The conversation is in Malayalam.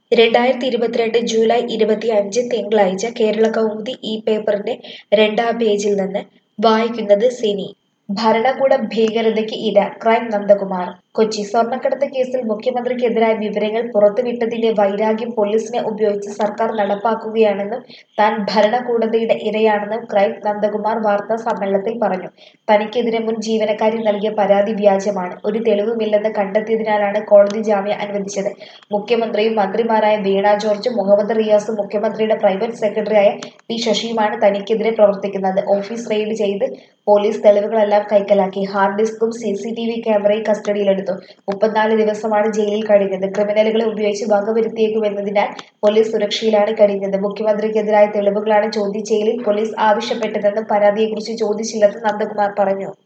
രണ്ടായിരത്തി ഇരുപത്തിരണ്ട് ജൂലൈ ഇരുപത്തിയഞ്ച് തിങ്കളാഴ്ച കേരള കൗമുദി ഈ പേപ്പറിന്റെ രണ്ടാം പേജിൽ നിന്ന് വായിക്കുന്നത് സിനി ഭരണകൂട ഭീകരതയ്ക്ക് ഇര ക്രൈം നന്ദകുമാർ കൊച്ചി സ്വർണ്ണക്കടത്ത് കേസിൽ മുഖ്യമന്ത്രിക്കെതിരായ വിവരങ്ങൾ പുറത്തുവിട്ടതിന്റെ വൈരാഗ്യം പോലീസിനെ ഉപയോഗിച്ച് സർക്കാർ നടപ്പാക്കുകയാണെന്നും താൻ ഭരണകൂടതയുടെ ഇരയാണെന്നും ക്രൈം നന്ദകുമാർ വാർത്താ സമ്മേളനത്തിൽ പറഞ്ഞു തനിക്കെതിരെ മുൻ ജീവനക്കാരി നൽകിയ പരാതി വ്യാജമാണ് ഒരു തെളിവുമില്ലെന്ന് കണ്ടെത്തിയതിനാലാണ് കോടതി ജാമ്യം അനുവദിച്ചത് മുഖ്യമന്ത്രിയും മന്ത്രിമാരായ വീണ ജോർജും മുഹമ്മദ് റിയാസും മുഖ്യമന്ത്രിയുടെ പ്രൈവറ്റ് സെക്രട്ടറിയായ പി ശശിയുമാണ് തനിക്കെതിരെ പ്രവർത്തിക്കുന്നത് ഓഫീസ് റെയ്ഡ് ചെയ്ത് പോലീസ് തെളിവുകളെല്ലാം കൈക്കലാക്കി ഹാർഡ് ഡിസ്കും സി സി ടി വി ക്യാമറയും കസ്റ്റഡിയിലെടുത്തു മുപ്പത്തിനാല് ദിവസമാണ് ജയിലിൽ കഴിഞ്ഞത് ക്രിമിനലുകളെ ഉപയോഗിച്ച് വകവരുത്തിയേക്കുമെന്നതിനാൽ പോലീസ് സുരക്ഷയിലാണ് കഴിഞ്ഞത് മുഖ്യമന്ത്രിക്കെതിരായ തെളിവുകളാണ് ചോദ്യം ചെയ്യലിൽ പോലീസ് ആവശ്യപ്പെട്ടതെന്നും പരാതിയെക്കുറിച്ച് ചോദിച്ചില്ലെന്നും നന്ദകുമാർ പറഞ്ഞു